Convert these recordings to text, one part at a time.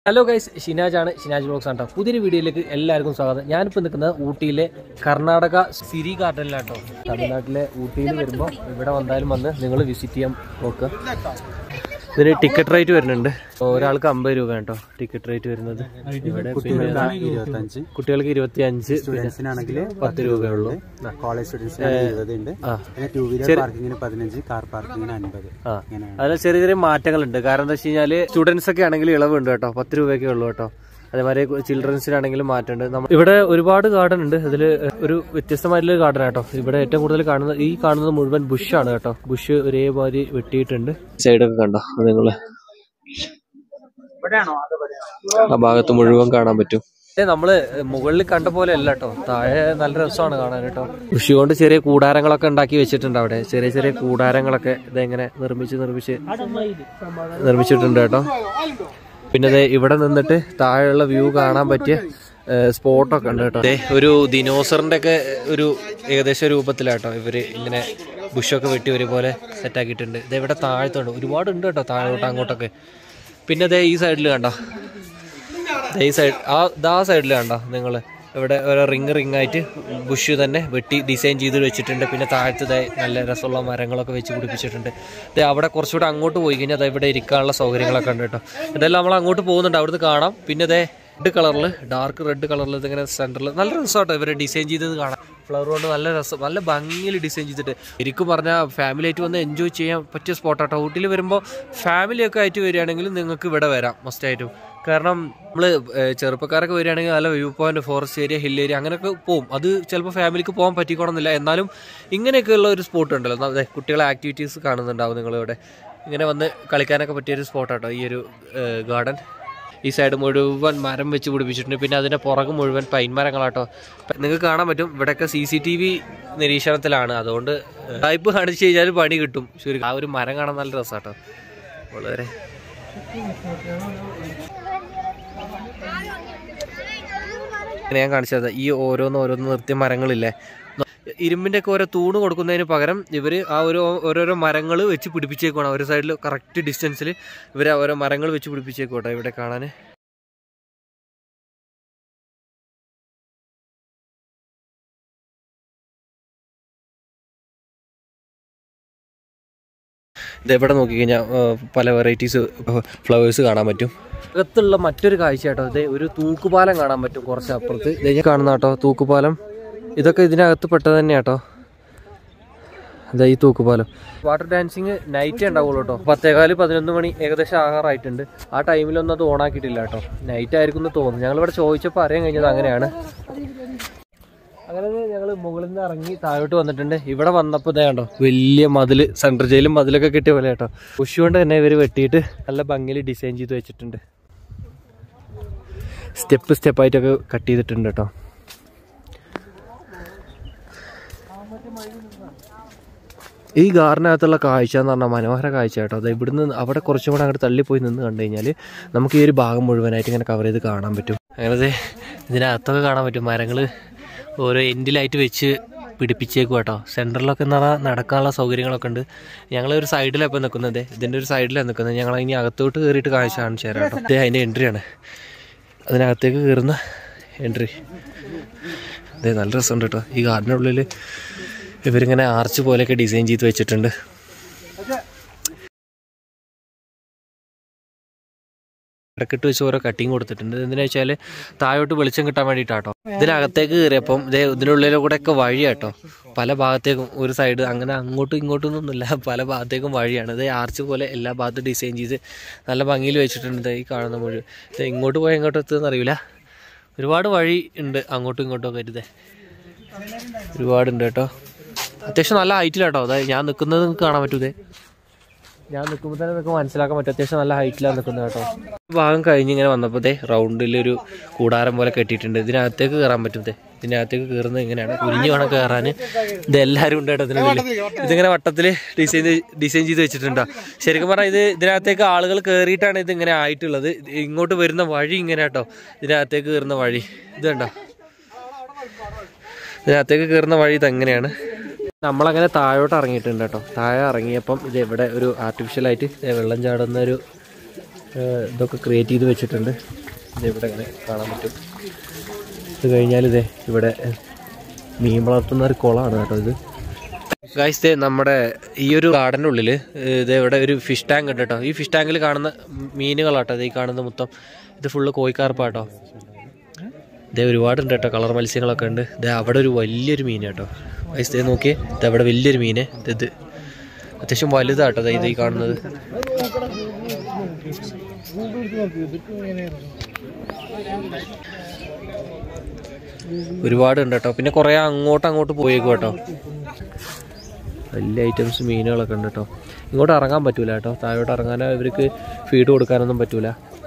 hello guys Shinaj ആണ് Shinaj blogs ആണ് കേട്ടോ പുതിയൊരു വീഡിയോയിലേക്ക് എല്ലാവർക്കും സ്വാഗതം ഞാനിപ്പോൾ നിൽക്കുന്നത് ഊട്ടിയിലെ കർണാടക സിരി ഗാർഡനിലാട്ടോ തമിഴ്നാട്ടിലെ ഊട്ടിയിൽ വരുമ്പോൾ ഇവിടെ വന്നാലും വന്ന് നിങ്ങൾ വിസിറ്റ് ചെയ്യാൻ നോക്കുക ഇതിന് ടിക്കറ്റ് റേറ്റ് വരുന്നുണ്ട് ഒരാൾക്ക് അമ്പത് രൂപ കേട്ടോ ടിക്കറ്റ് റേറ്റ് വരുന്നത് ഇവിടെ പിന്നെ ഇരുപത്തഞ്ച് കുട്ടികൾക്ക് ഇരുപത്തി അഞ്ച് സ്റ്റുഡൻസിനാണെങ്കിൽ പത്ത് രൂപയുള്ളൂ കോളേജ് സ്റ്റുഡൻസിനാണ് ഇരുപത് ഉണ്ട് ആ പിന്നെ ടൂ വീലർ പാർക്കിങ്ങിന് പതിനഞ്ച് കാർ പാർക്കിങ്ങിന് അൻപത് ആ ഇങ്ങനെയാണ് അതിൽ ചെറിയ ചെറിയ മാറ്റങ്ങളുണ്ട് കാരണം എന്താ വെച്ച് കഴിഞ്ഞാൽ സ്റ്റുഡൻസ് ഒക്കെ ആണെങ്കിൽ ഇളവുണ്ട് കേട്ടോ പത്ത് രൂപയൊക്കെ ഉള്ളൂ കേട്ടോ അതേമാതിരി ചിൽഡ്രൻസിനാണെങ്കിലും മാറ്റമുണ്ട് നമ്മ ഇവിടെ ഒരുപാട് ഗാർഡൻ ഉണ്ട് ഇതിൽ ഒരു വ്യത്യസ്തമായിട്ടുള്ള ഗാർഡൻ കേട്ടോ ഇവിടെ ഏറ്റവും കൂടുതൽ കാണുന്നത് ഈ കാണുന്നത് മുഴുവൻ ബുഷാണ് കേട്ടോ ബുഷ് ഒരേമാതിരി വെട്ടിയിട്ടുണ്ട് സൈഡൊക്കെ കണ്ടോ നിങ്ങള് ആ ഭാഗത്ത് മുഴുവൻ കാണാൻ പറ്റും ഏ, നമ്മള് മുകളിൽ കണ്ട പോലെ അല്ല കേട്ടോ താഴെ നല്ല രസമാണ് കാണാൻ കേട്ടോ കൃഷി കൊണ്ട് ചെറിയ കൂടാരങ്ങളൊക്കെ ഉണ്ടാക്കി വെച്ചിട്ടുണ്ട് അവിടെ ചെറിയ ചെറിയ കൂടാരങ്ങളൊക്കെ ഇതെങ്ങനെ നിർമ്മിച്ച് നിർമ്മിച്ച് നിർമ്മിച്ചിട്ടുണ്ട് കേട്ടോ പിന്നെ ദേ ഇവിടെ നിന്നിട്ട് താഴെയുള്ള വ്യൂ കാണാൻ പറ്റിയ സ്പോട്ടൊക്കെ ഉണ്ട് കേട്ടോ ദേ ഒരു ദിനോസറിന്റെ ഒക്കെ ഒരു ഏകദേശ രൂപത്തിലാട്ടോ ഇവര് ഇങ്ങനെ ബുഷൊക്കെ വെട്ടി ഒരുപോലെ സെറ്റ് ആക്കിയിട്ടുണ്ട് ഇത് ഇവിടെ താഴത്തുണ്ട് ഒരുപാട് ഉണ്ട് കേട്ടോ താഴോട്ട് അങ്ങോട്ടൊക്കെ പിന്നെ ദേ ഈ സൈഡിൽ കണ്ടോ ദേ ഈ സൈഡ് ആ ദാ സൈഡിൽ കണ്ടോ നിങ്ങൾ ഇവിടെ ഓരോ റിങ് റിങ് ആയിട്ട് ബുഷ് തന്നെ വെട്ടി ഡിസൈൻ ചെയ്ത് വെച്ചിട്ടുണ്ട് പിന്നെ താഴത്ത് ദേ നല്ല രസമുള്ള മരങ്ങളൊക്കെ വെച്ച് പിടിപ്പിച്ചിട്ടുണ്ട് ദേ അവിടെ കുറച്ചുകൂടെ അങ്ങോട്ട് പോയി കഴിഞ്ഞാൽ ദേ ഇവിടെ ഇരിക്കാനുള്ള സൗകര്യങ്ങളൊക്കെ ഉണ്ട് കേട്ടോ ഇതെല്ലാം നമ്മൾ അങ്ങോട്ട് പോകുന്നുണ്ട് അവിടുന്ന് കാണാം പിന്നെ ദേ റെഡ് കളറിൽ ഡാർക്ക് റെഡ് കളറിൽ ഇതിങ്ങനെ സെൻറ്ററിൽ നല്ല രസമാട്ടോ ഇവരെ ഡിസൈൻ ചെയ്തത് കാണാം ഫ്ലവർ കൊണ്ട് നല്ല രസം നല്ല ഭംഗിയിൽ ഡിസൈൻ ചെയ്തിട്ട് ശരിക്കും പറഞ്ഞാൽ ഫാമിലി ആയിട്ട് വന്ന് എൻജോയ് ചെയ്യാൻ പറ്റിയ സ്പോട്ടാട്ടോ ഊട്ടിയിൽ വരുമ്പോൾ ഫാമിലിയൊക്കെ ആയിട്ട് വരികയാണെങ്കിൽ നിങ്ങൾക്ക് ഇവിടെ വരാം മസ്റ്റായിട്ടും കാരണം നമ്മൾ ചെറുപ്പക്കാരൊക്കെ വരികയാണെങ്കിൽ നല്ല view point forest area hill area അങ്ങനെയൊക്കെ പോകും അത് ചിലപ്പോൾ ഫാമിലിക്ക് പോകാൻ പറ്റിക്കോണമെന്നില്ല എന്നാലും ഇങ്ങനെയൊക്കെയുള്ള ഒരു സ്പോട്ട് ഉണ്ടല്ലോ ന- ദേ കുട്ടികളെ ആക്ടിവിറ്റീസ് കാണുന്നുണ്ടാവും നിങ്ങളിവിടെ ഇങ്ങനെ വന്ന് കളിക്കാനൊക്കെ പറ്റിയൊരു സ്പോട്ടാട്ടോ ഈ ഒരു ഗാർഡൻ ഈ സൈഡ് മുഴുവൻ മരം വെച്ച് പിടിപ്പിച്ചിട്ടുണ്ട് പിന്നെ അതിന്റെ പുറകു മുഴുവൻ പൈൻ മരങ്ങളാട്ടോ നിങ്ങൾക്ക് കാണാൻ പറ്റും ഇവിടെയൊക്കെ സി സി ടി വി നിരീക്ഷണത്തിലാണ് അതുകൊണ്ട് ടൈപ്പ് കാണിച്ചു കഴിഞ്ഞാൽ പണി കിട്ടും ശരി ആ ഒരു മരം കാണാൻ നല്ല രസമാട്ടോ വളരെ ഇങ്ങനെ ഞാൻ കാണിച്ചത് ഈ ഓരോന്ന് ഓരോന്ന് നിർത്തിയ മരങ്ങളില്ലേ ഇരുമ്പിന്റെ ഒക്കെ ഓരോ തൂണ് കൊടുക്കുന്നതിന് പകരം ഇവര് ആ ഒരു ഓരോരോ മരങ്ങൾ വെച്ച് പിടിപ്പിച്ചേക്കുവാണ് ഒരു സൈഡിൽ കറക്റ്റ് ഡിസ്റ്റൻസിൽ ഇവർ ഓരോ മരങ്ങൾ വെച്ച് പിടിപ്പിച്ചേക്കോട്ടെ ഇവിടെ കാണാൻ ഇതെവിടെ നോക്കിക്കഴിഞ്ഞാൽ പല വെറൈറ്റീസ് ഫ്ലവേഴ്സ് കാണാൻ പറ്റും അകത്തുള്ള മറ്റൊരു കാഴ്ച കേട്ടോ ഇത് ഒരു തൂക്കുപാലം കാണാൻ പറ്റും കുറച്ച് അപ്പുറത്ത് ഇത് ഞാൻ കാണുന്ന കേട്ടോ തൂക്കുപാലം ഇതൊക്കെ ഇതിനകത്ത് പെട്ടത് തന്നെ കേട്ടോ ഇതാ ഈ തൂക്കുപാലം വാട്ടർ ഡാൻസിങ് നൈറ്റേ ഉണ്ടാവുള്ളൂ കേട്ടോ പത്തേകാല് പതിനൊന്ന് മണി ഏകദേശം ആകാറായിട്ടുണ്ട് ആ ടൈമിലൊന്നും അത് ഓണാക്കിയിട്ടില്ല കേട്ടോ നൈറ്റ് ആയിരിക്കും എന്ന് തോന്നുന്നു ഞങ്ങളിവിടെ ചോദിച്ചപ്പോൾ അറിയാൻ കഴിഞ്ഞത് അങ്ങനെയാണ് അങ്ങനെ ഞങ്ങൾ മുകളിൽ നിന്ന് ഇറങ്ങി താഴോട്ട് വന്നിട്ടുണ്ട് ഇവിടെ വന്നപ്പോൾ ഇതേ കണ്ടോ വലിയ മതില് സെൻട്രൽ ജയിലും മതിലൊക്കെ കിട്ടിയ പോലെ കേട്ടോ ഉഷ് കൊണ്ട് തന്നെ ഇവർ വെട്ടിയിട്ട് നല്ല ഭംഗിയിൽ ഡിസൈൻ ചെയ്ത് വെച്ചിട്ടുണ്ട് സ്റ്റെപ്പ് സ്റ്റെപ്പായിട്ടൊക്കെ കട്ട് ചെയ്തിട്ടുണ്ട് കേട്ടോ ഈ ഗാർഡിനകത്തുള്ള കാഴ്ച എന്ന് പറഞ്ഞാൽ മനോഹര കാഴ്ച കേട്ടോ അത് ഇവിടുന്ന് അവിടെ കുറച്ചും കൂടെ അങ്ങോട്ട് തള്ളിപ്പോയി നിന്ന് കണ്ടു കഴിഞ്ഞാൽ നമുക്ക് ഈ ഒരു ഭാഗം മുഴുവനായിട്ട് ഇങ്ങനെ കവർ ചെയ്ത് കാണാൻ പറ്റും അങ്ങനെ ദേ ഇതിനകത്തൊക്കെ കാണാൻ പറ്റും മരങ്ങൾ ഓരോ എൻഡിലായിട്ട് വെച്ച് പിടിപ്പിച്ചേക്കും കേട്ടോ സെൻറ്ററിലൊക്കെ എന്ന് പറഞ്ഞാൽ നടക്കാനുള്ള സൗകര്യങ്ങളൊക്കെ ഉണ്ട് ഞങ്ങൾ ഒരു സൈഡിലാണ് ഇപ്പോൾ നിൽക്കുന്നത് ഇതിൻ്റെ ഒരു സൈഡിലാണ് നിൽക്കുന്നത് ഞങ്ങൾ ഇനി അകത്തോട്ട് കയറിയിട്ട് കാഴ്ച കാണിച്ചു തരാം കേട്ടോ ഇത് അതിൻ്റെ എൻട്രിയാണ് അതിനകത്തേക്ക് കയറുന്ന എൻട്രി അതെ നല്ല രസമുണ്ട് കേട്ടോ ഈ ഗാർഡനുള്ളിൽ ഇവരിങ്ങനെ ആർച്ച് പോലെയൊക്കെ ഡിസൈൻ ചെയ്ത് വെച്ചിട്ടുണ്ട് ഇടക്കിട്ട് വെച്ച് ഓരോ കട്ടിങ് കൊടുത്തിട്ടുണ്ട് എന്തിനാ വെച്ചാൽ താഴോട്ട് വെളിച്ചം കിട്ടാൻ വേണ്ടിയിട്ടാട്ടോ ഇതിനകത്തേക്ക് കയറിയപ്പം ഇതേ ഇതിനുള്ളിലെ കൂടെ ഒക്കെ വഴിയാട്ടോ പല ഭാഗത്തേക്കും ഒരു സൈഡ് അങ്ങനെ അങ്ങോട്ടും ഇങ്ങോട്ടും ഒന്നുമില്ല പല ഭാഗത്തേക്കും വഴിയാണ് ഇത് ആർച്ച് പോലെ എല്ലാ ഭാഗത്തും ഡിസൈൻ ചെയ്ത് നല്ല ഭംഗിയിൽ വെച്ചിട്ടുണ്ട് ദേ ഈ കാണുന്ന മുഴുവൻ ഇത് ഇങ്ങോട്ട് പോയാൽ ഇങ്ങോട്ട് എത്തുമെന്ന് അറിയില്ല ഒരുപാട് വഴി ഉണ്ട് അങ്ങോട്ടും ഇങ്ങോട്ടും ഒക്കെ ഇരുതേ ഒരുപാടുണ്ട് കേട്ടോ അത്യാവശ്യം നല്ല ഹൈറ്റിലാട്ടോ അതായത് ഞാൻ നിൽക്കുന്നത് നിങ്ങൾക്ക് കാണാൻ പറ്റൂതേ ഞാൻ നിൽക്കുമ്പോൾ തന്നെ നിങ്ങൾക്ക് മനസ്സിലാക്കാൻ പറ്റും അത്യാവശ്യം നല്ല ഹൈറ്റിലാണ് നിൽക്കുന്നത് കേട്ടോ ഈ ഭാഗം കഴിഞ്ഞ് ഇങ്ങനെ വന്നപ്പോൾ ദേ റൗണ്ടിലൊരു കൂടാരം പോലെ കെട്ടിയിട്ടുണ്ട് ഇതിനകത്തേക്ക് കയറാൻ പറ്റും ദേ ഇതിനകത്തേക്ക് കയറുന്നത് ഇങ്ങനെയാണ് കുരിഞ്ഞു വേണം കയറാൻ ഇത് എല്ലാവരും ഉണ്ട് കേട്ടോ ഇതിനുള്ളിൽ ഇതിങ്ങനെ വട്ടത്തിൽ ഡിസൈൻ ഡിസൈൻ ചെയ്ത് വെച്ചിട്ടുണ്ടോ ശരിക്കും പറഞ്ഞാൽ ഇത് ഇതിനകത്തേക്ക് ആളുകൾ കയറിയിട്ടാണ് ഇത് ഇങ്ങനെ ആയിട്ടുള്ളത് ഇത് ഇങ്ങോട്ട് വരുന്ന വഴി ഇങ്ങനെ കേട്ടോ ഇതിനകത്തേക്ക് കയറുന്ന വഴി ഇത് കണ്ടോ ഇതിനകത്തേക്ക് കയറുന്ന വഴി ഇതെങ്ങനെയാണ് നമ്മളങ്ങനെ താഴോട്ട് ഇറങ്ങിയിട്ടുണ്ട് കേട്ടോ താഴെ ഇറങ്ങിയപ്പം ഇത് ഇവിടെ ഒരു ആർട്ടിഫിഷ്യലായിട്ട് വെള്ളം ചാടുന്ന ഒരു ഏഹ് ഇതൊക്കെ ക്രിയേറ്റ് ചെയ്ത് വെച്ചിട്ടുണ്ട് ഇത് ഇവിടെ ഇങ്ങനെ കാണാൻ പറ്റും ഇത് കഴിഞ്ഞാൽ ഇതേ ഇവിടെ മീൻ വളർത്തുന്ന ഒരു കുളമാണ് കേട്ടോ ഇത് ഗായ്സ് ദേ നമ്മുടെ ഈ ഒരു ഗാർഡൻ്റെ ഉള്ളിൽ ഇത് ഇവിടെ ഒരു ഫിഷ് ടാങ്ക് ഉണ്ട് കേട്ടോ ഈ ഫിഷ് ടാങ്കിൽ കാണുന്ന മീനുകളാട്ടോ ഇത് ഈ കാണുന്ന മൊത്തം ഇത് ഫുള്ള് കോഴിക്കാർപ്പാട്ടോ ഇതേ ഒരുപാടുണ്ട് കേട്ടോ കളർ മത്സ്യങ്ങളൊക്കെ ഉണ്ട് ഇത് അവിടെ ഒരു വലിയൊരു മീൻ കേട്ടോ ഗായ്സ് ദേ നോക്കിയേ ഇത് അവിടെ വലിയൊരു മീന് ഇത് ഇത് അത്യാവശ്യം വലുതാട്ടോ ദേ ഇത് ഈ കാണുന്നത് ഒരുപാടുണ്ട് കേട്ടോ പിന്നെ കുറേ അങ്ങോട്ട് അങ്ങോട്ട് പോയേക്കും കേട്ടോ വലിയ ഐറ്റംസ് മീനുകളൊക്കെ ഉണ്ട് കേട്ടോ ഇങ്ങോട്ട് ഇറങ്ങാൻ പറ്റൂല കേട്ടോ താഴോട്ട് ഇറങ്ങാനോ ഇവർക്ക് ഫീഡ് കൊടുക്കാനൊന്നും പറ്റൂല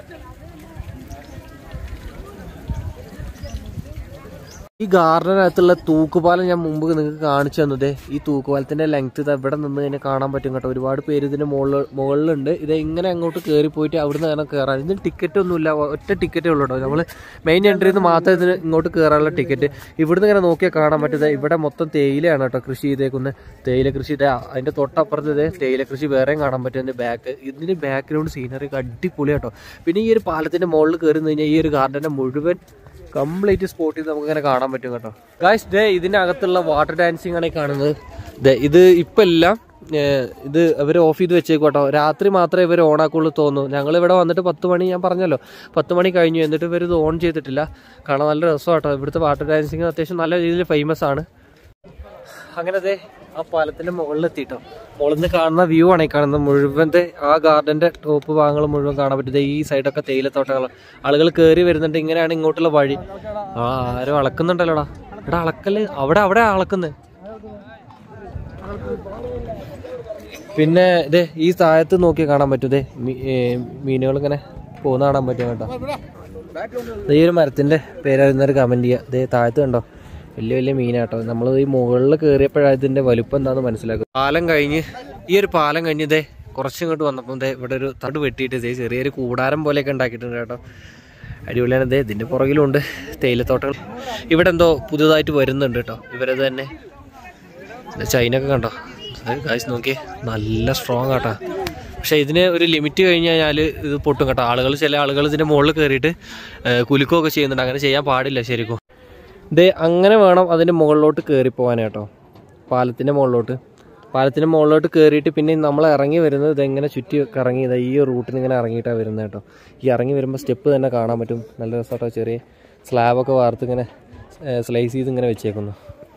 ഈ ഗാർഡനകത്തുള്ള തൂക്കുപാലം ഞാൻ മുമ്പ് നിങ്ങൾക്ക് കാണിച്ചു തന്നത് ഈ തൂക്കുപാലത്തിന്റെ ലെങ്ത് ഇത് ഇവിടെ നിന്ന് തന്നെ കാണാൻ പറ്റും കേട്ടോ ഒരുപാട് പേര് ഇതിന്റെ മുകളിൽ മുകളിലുണ്ട് ഇത് ഇങ്ങനെ അങ്ങോട്ട് കയറി പോയിട്ട് അവിടുന്ന് അങ്ങനെ കയറാൻ ഇതിന് ടിക്കറ്റ് ഒന്നുമില്ല ഒറ്റ ടിക്കറ്റേ ഉള്ളൂ കേട്ടോ നമ്മൾ മെയിൻ എൻട്രിയിൽ നിന്ന് മാത്രമേ ഇതിന് ഇങ്ങോട്ട് കയറാനുള്ള ടിക്കറ്റ് ഇവിടുന്ന് ഇങ്ങനെ നോക്കിയാൽ കാണാൻ പറ്റുന്നത് ഇവിടെ മൊത്തം തേയിലയാണ് കേട്ടോ കൃഷി ചെയ്തേക്കുന്നത് തേയില കൃഷി ഇതേ അതിന്റെ തൊട്ടപ്പുറത്ത് ഇതേ തേയില കൃഷി വേറെയും കാണാൻ പറ്റും ഇതിന്റെ ബാക്ക് ഇതിന്റെ ബാക്ക്ഗ്രൗണ്ട് സീനറി ഒക്കെ അടിപൊളി കേട്ടോ പിന്നെ ഈ ഒരു പാലത്തിന്റെ മുകളിൽ കയറി നിന്ന് കഴിഞ്ഞാൽ ഈ ഒരു ഗാർഡന്റെ മുഴുവൻ കംപ്ലീറ്റ് സ്പോട്ടിൽ നമുക്ക് ഇങ്ങനെ കാണാൻ പറ്റും കേട്ടോ ഗായ്സ് ദേ ഇതിനകത്തുള്ള വാട്ടർ ഡാൻസിങ് ആണ് ഈ കാണുന്നത് ദേ ഇത് ഇപ്പം എല്ലാം ഏഹ്, ഇത് ഇവർ ഓഫ് ചെയ്ത് വെച്ചേക്കും കേട്ടോ രാത്രി മാത്രമേ ഇവർ ഓൺ ആക്കുള്ളൂ തോന്നുന്നു ഞങ്ങൾ ഇവിടെ വന്നിട്ട് പത്ത് മണി ഞാൻ പറഞ്ഞല്ലോ പത്ത് മണി കഴിഞ്ഞു എന്നിട്ട് ഇവർ ഇത് ഓൺ ചെയ്തിട്ടില്ല കാണാൻ നല്ല രസമാണ് കേട്ടോ ഇവിടുത്തെ വാട്ടർ ഡാൻസിങ് അത്യാവശ്യം നല്ല രീതിയിൽ ഫേമസ് ആണ് അങ്ങനെ ദേ ആ പാലത്തിന്റെ മുകളിൽ എത്തിട്ടോ മുകളിൽ നിന്ന് കാണുന്ന വ്യൂ ആണ് ഈ കാണുന്നത് മുഴുവൻ ആ ഗാർഡന്റെ ടോപ്പ് ഭാഗങ്ങൾ മുഴുവൻ കാണാൻ പറ്റും ദേ ഈ സൈഡൊക്കെ തേയിലത്തോട്ടങ്ങൾ ആളുകൾ കയറി വരുന്നുണ്ട് ഇങ്ങനെയാണ് ഇങ്ങോട്ടുള്ള വഴി ആ ആരോ അളക്കുന്നുണ്ടല്ലോടാ ഇവിടെ അളക്കല് അവിടെ അവിടെ അളക്കുന്നത് പിന്നെ ഇതേ ഈ താഴത്ത് നോക്കി കാണാൻ പറ്റും ഇതേ മീനുകൾ ഇങ്ങനെ പോകുന്ന കാണാൻ പറ്റും കേട്ടോ ദേ ഈ ഒരു മരത്തിന്റെ പേരറിയുന്നവർ കമന്റ് ചെയ്യുക ഇതേ താഴത്ത് കണ്ടോ വലിയ വലിയ മീനാട്ടോ നമ്മൾ ഈ മുകളിൽ കയറിയപ്പോഴാണ് ഇതിന്റെ വലുപ്പം എന്താന്ന് മനസ്സിലാക്കും പാലം കഴിഞ്ഞ് ഈ ഒരു പാലം കഴിഞ്ഞ് ഇതേ കുറച്ചിങ്ങോട്ട് വന്നപ്പോൾ ദേ ഇവിടെ ഒരു തട് വെട്ടിയിട്ട് ഇതേ ചെറിയൊരു കൂടാരം പോലെയൊക്കെ ഉണ്ടാക്കിയിട്ടുണ്ട് കേട്ടോ അടിപൊളിയാണ് ഇതേ ഇതിന്റെ പുറകിലുണ്ട് തേയിലത്തോട്ടങ്ങൾ ഇവിടെ എന്തോ പുതുതായിട്ട് വരുന്നുണ്ട് കേട്ടോ ഇവരത് തന്നെ ഇത് ചൈനയൊക്കെ കണ്ടോ കാശ് നോക്കിയേ നല്ല സ്ട്രോങ് ആട്ടാ പക്ഷേ ഇതിന് ഒരു ലിമിറ്റ് കഴിഞ്ഞ് കഴിഞ്ഞാൽ ഇത് പൊട്ടും കേട്ടോ ആളുകൾ ചില ആളുകൾ ഇതിൻ്റെ മുകളിൽ കയറിയിട്ട് ഏഹ്, കുലുക്കുകയൊക്കെ ചെയ്യുന്നുണ്ട് അങ്ങനെ ചെയ്യാൻ പാടില്ല ശരിക്കും ഇത് അങ്ങനെ വേണം അതിൻ്റെ മുകളിലോട്ട് കയറി പോകാൻ കേട്ടോ പാലത്തിൻ്റെ മുകളിലോട്ട് പാലത്തിൻ്റെ മുകളിലോട്ട് കയറിയിട്ട് പിന്നെ നമ്മൾ ഇറങ്ങി വരുന്നത് ഇതെങ്ങനെ ചുറ്റി കറങ്ങി ഇതാ ഈ റൂട്ടിൽ ഇങ്ങനെ ഇറങ്ങിയിട്ടാണ് വരുന്നത് കേട്ടോ ഈ ഇറങ്ങി വരുമ്പോൾ സ്റ്റെപ്പ് തന്നെ കാണാൻ പറ്റും നല്ല രസമാട്ടോ ചെറിയ സ്ലാബൊക്കെ വാർത്ത് ഇങ്ങനെ സ്ലൈസ് ചെയ്ത് ഇങ്ങനെ വെച്ചേക്കുന്നു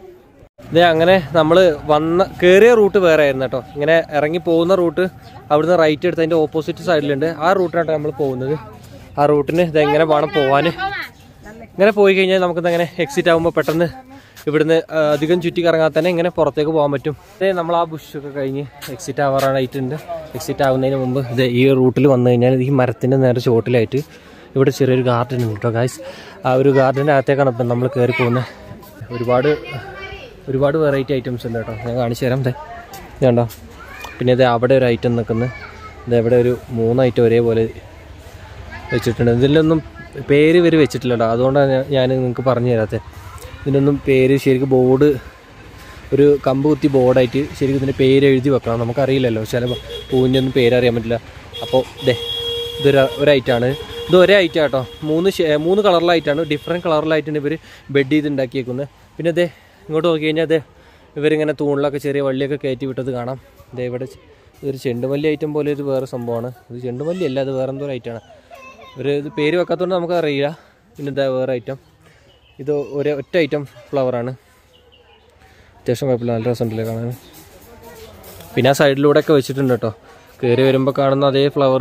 ഇത് അങ്ങനെ നമ്മൾ വന്ന കയറിയ റൂട്ട് വേറെ ആയിരുന്നു കേട്ടോ ഇങ്ങനെ ഇറങ്ങി പോകുന്ന റൂട്ട് അവിടുന്ന് റൈറ്റ് എടുത്ത് അതിൻ്റെ ഓപ്പോസിറ്റ് സൈഡിലുണ്ട് ആ റൂട്ടിനാണ് നമ്മൾ പോകുന്നത് ആ റൂട്ടിന് ഇതെങ്ങനെ വേണം പോവാൻ ഇങ്ങനെ പോയി കഴിഞ്ഞാൽ നമുക്കിത് അങ്ങനെ എക്സിറ്റ് ആകുമ്പോൾ പെട്ടെന്ന് ഇവിടുന്ന് ആ, അധികം ചുറ്റി കറങ്ങാൻ തന്നെ ഇങ്ങനെ പുറത്തേക്ക് പോകാൻ പറ്റും ഇതേ നമ്മൾ ആ ബുഷൊക്കെ കഴിഞ്ഞ് എക്സിറ്റ് ആവാറായിട്ടുണ്ട് എക്സിറ്റ് ആവുന്നതിന് മുമ്പ് ഇത് ഈ റൂട്ടിൽ വന്നു കഴിഞ്ഞാൽ ഈ മരത്തിൻ്റെ നേരെ ചുവട്ടിലായിട്ട് ഇവിടെ ചെറിയൊരു ഗാർഡൻ ഉണ്ട് കേട്ടോ ഗായ്സ് ആ ഒരു ഗാർഡൻ്റെ അകത്തേക്കാണ് ഇപ്പം നമ്മൾ കയറി പോകുന്നത് ഒരുപാട് ഒരുപാട് വെറൈറ്റി ഐറ്റംസ് ഉണ്ട് കേട്ടോ ഞാൻ കാണിച്ചു തരാം ദേ ഇത് കണ്ടോ പിന്നെ ഇത് അവിടെ ഒരു ഐറ്റം നിൽക്കുന്നത് ഇത് ഇവിടെ ഒരു മൂന്ന് ഐറ്റം ഒരേപോലെ വെച്ചിട്ടുണ്ട് ഇതിലൊന്നും പേര് ഇവർ വെച്ചിട്ടില്ല കേട്ടോ അതുകൊണ്ടാണ് ഞാൻ- ഞാൻ നിങ്ങൾക്ക് പറഞ്ഞു തരാത്തത് ഇതിനൊന്നും പേര് ശരിക്കും ബോർഡ് ഒരു കമ്പ് കുത്തി ബോർഡായിട്ട് ശരിക്കും ഇതിൻ്റെ പേര് എഴുതി വെക്കണം നമുക്കറിയില്ലല്ലോ ചില പൂവിൻ്റെ ഒന്നും പേരറിയാൻ പറ്റില്ല അപ്പോൾ ദേ ഇതൊരു ഒരു ഐറ്റമാണ് ഇത് ഒരേ ഐറ്റം കേട്ടോ മൂന്ന് ഷേ- മൂന്ന് കളറിലായിട്ടാണ് ഡിഫറെൻറ്റ് കളറിലായിട്ടാണ് ഇവർ ബെഡ് ചെയ്ത് ഉണ്ടാക്കിയേക്കുന്നത് പിന്നെ ദേ ഇങ്ങോട്ട് നോക്കി കഴിഞ്ഞാൽ ദേ ഇവരിങ്ങനെ തൂണിലൊക്കെ ചെറിയ വള്ളിയൊക്കെ കയറ്റി വിട്ടത് കാണാം ദേ ഇവിടെ ചെ- ഇതൊരു ചെണ്ടുമല്ലി ഐറ്റം പോലെ ഒരു വേറെ സംഭവമാണ് ഇത് ചെണ്ടുമല്ലി അല്ല അത് വേറെ എന്തോ ഒരു ഐറ്റമാണ് ഒരു ഇത് പേര് വെക്കാത്തതുകൊണ്ട് നമുക്ക് അറിയില്ല പിന്നെ ഇതാ വേറെ ഐറ്റം ഇത് ഒരേ ഒറ്റ ഐറ്റം ഫ്ലവറാണ് അത്യാവശ്യം കുഴപ്പമില്ല നല്ല രസമുണ്ടല്ലേ കാണാൻ പിന്നെ ആ സൈഡിലൂടെ ഒക്കെ വെച്ചിട്ടുണ്ട് കേട്ടോ കയറി വരുമ്പോൾ കാണുന്ന അതേ ഫ്ലവർ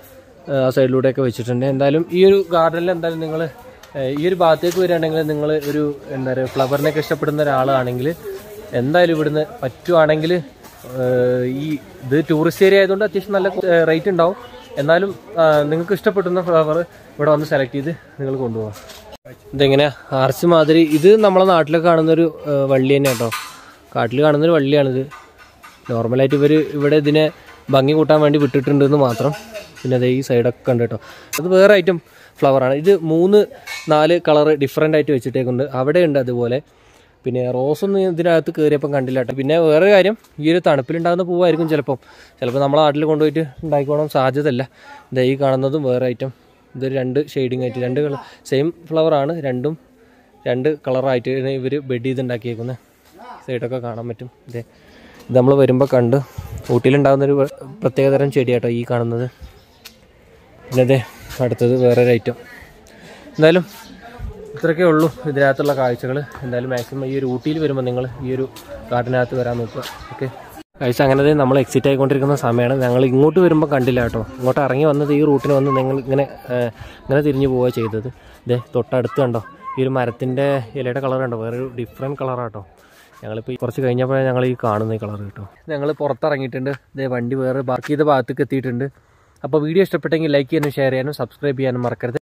ആ സൈഡിലൂടെ ഒക്കെ വെച്ചിട്ടുണ്ട് എന്തായാലും ഈ ഒരു ഗാർഡനിൽ എന്തായാലും നിങ്ങൾ ഈ ഒരു ഭാഗത്തേക്ക് വരികയാണെങ്കിൽ നിങ്ങൾ ഒരു എന്താ പറയുക ഫ്ലവറിനൊക്കെ ഇഷ്ടപ്പെടുന്ന ഒരാളാണെങ്കിൽ എന്തായാലും ഇവിടുന്ന് പറ്റുവാണെങ്കിൽ ഏഹ്, ഈ ഇത് ടൂറിസ്റ്റ് ഏരിയ ആയതുകൊണ്ട് അത്യാവശ്യം നല്ല റേറ്റ് ഉണ്ടാവും എന്നാലും ആ, നിങ്ങൾക്ക് ഇഷ്ടപ്പെടുന്ന ഫ്ലവർ ഇവിടെ വന്ന് സെലക്ട് ചെയ്ത് നിങ്ങൾ കൊണ്ടുപോകാം ഇതെങ്ങനെയാ ആർച്ച് മാതിരി ഇത് നമ്മളെ നാട്ടിലൊക്കെ കാണുന്നൊരു ആ, വള്ളി തന്നെ കേട്ടോ കാട്ടിൽ കാണുന്നൊരു വള്ളിയാണിത് നോർമലായിട്ട് ഇവർ ഇവിടെ ഇതിനെ ഭംഗി കൂട്ടാൻ വേണ്ടി വിട്ടിട്ടുണ്ടെന്ന് മാത്രം പിന്നെ അതേ ഈ സൈഡൊക്കെ ഉണ്ട് കേട്ടോ അത് വേറെ ഐറ്റം ഫ്ലവറാണ് ഇത് മൂന്ന് നാല് കളർ ഡിഫറെൻ്റ് ആയിട്ട് വെച്ചിട്ടേക്കുണ്ട് അവിടെ ഉണ്ട് അതുപോലെ പിന്നെ റോസൊന്നും ഇതിനകത്ത് കയറിയപ്പം കണ്ടില്ല കേട്ടോ പിന്നെ വേറെ കാര്യം ഈ ഒരു തണുപ്പിലുണ്ടാകുന്ന പൂവായിരിക്കും ചിലപ്പം ചിലപ്പോൾ നമ്മളെ നാട്ടിൽ കൊണ്ടുപോയിട്ട് ഉണ്ടായിക്കോണം സാധ്യതയല്ല ഇതാ ഈ കാണുന്നതും വേറെ ഐറ്റം ഇതൊരു രണ്ട് ഷെയ്ഡിങ് ആയിട്ട് രണ്ട് കളർ സെയിം ഫ്ലവറാണ് രണ്ടും രണ്ട് കളറായിട്ട് ഇവർ ബെഡ് ചെയ്ത് ഉണ്ടാക്കിയേക്കുന്നത് സൈഡൊക്കെ കാണാൻ പറ്റും ഇതേ ഇത് നമ്മൾ വരുമ്പോൾ കണ്ട് ഊട്ടിയിലുണ്ടാകുന്നൊരു പ്രത്യേകതരം ചെടിയാട്ടോ ഈ കാണുന്നത് പിന്നെ അതെ അടുത്തത് വേറൊരു ഐറ്റം എന്തായാലും ഇത്രയൊക്കെ ഉള്ളൂ ഇതിനകത്തുള്ള കാഴ്ചകൾ എന്തായാലും മാക്സിമം ഈ ഒരു ഊട്ടിയിൽ വരുമ്പോൾ നിങ്ങൾ ഈ ഒരു കാട്ടിനകത്ത് വരാൻ നോക്കുക ഓക്കെ കാഴ്ച അങ്ങനെ ദേ നമ്മൾ എക്സിറ്റ് ആയിക്കൊണ്ടിരിക്കുന്ന സമയമാണ് ഞങ്ങൾ ഇങ്ങോട്ട് വരുമ്പോൾ കണ്ടില്ല കേട്ടോ ഇങ്ങോട്ട് ഇറങ്ങി വന്നത് ഈ റൂട്ടിന് വന്ന് നിങ്ങൾ ഇങ്ങനെ ആ, ഇങ്ങനെ തിരിഞ്ഞു പോവുക ചെയ്തത് ഇതേ തൊട്ടടുത്ത് കണ്ടോ ഈ ഒരു മരത്തിൻ്റെ ഇലയുടെ കളർ കണ്ടോ വേറൊരു ഡിഫറെൻറ്റ് കളറാട്ടോ ഞങ്ങളിപ്പോൾ കുറച്ച് കഴിഞ്ഞപ്പോഴാണ് ഞങ്ങൾ ഈ കാണുന്ന ഈ കളർ കേട്ടോ ഞങ്ങൾ പുറത്തിറങ്ങിയിട്ടുണ്ട് ഇതേ വണ്ടി വേറെ പാർക്ക് ചെയ്ത ഭാഗത്തേക്ക് എത്തിയിട്ടുണ്ട് അപ്പോൾ വീഡിയോ ഇഷ്ടപ്പെട്ടെങ്കിൽ ലൈക്ക് ചെയ്യാനും ഷെയർ ചെയ്യാനും സബ്സ്ക്രൈബ് ചെയ്യാനും മറക്കരുത്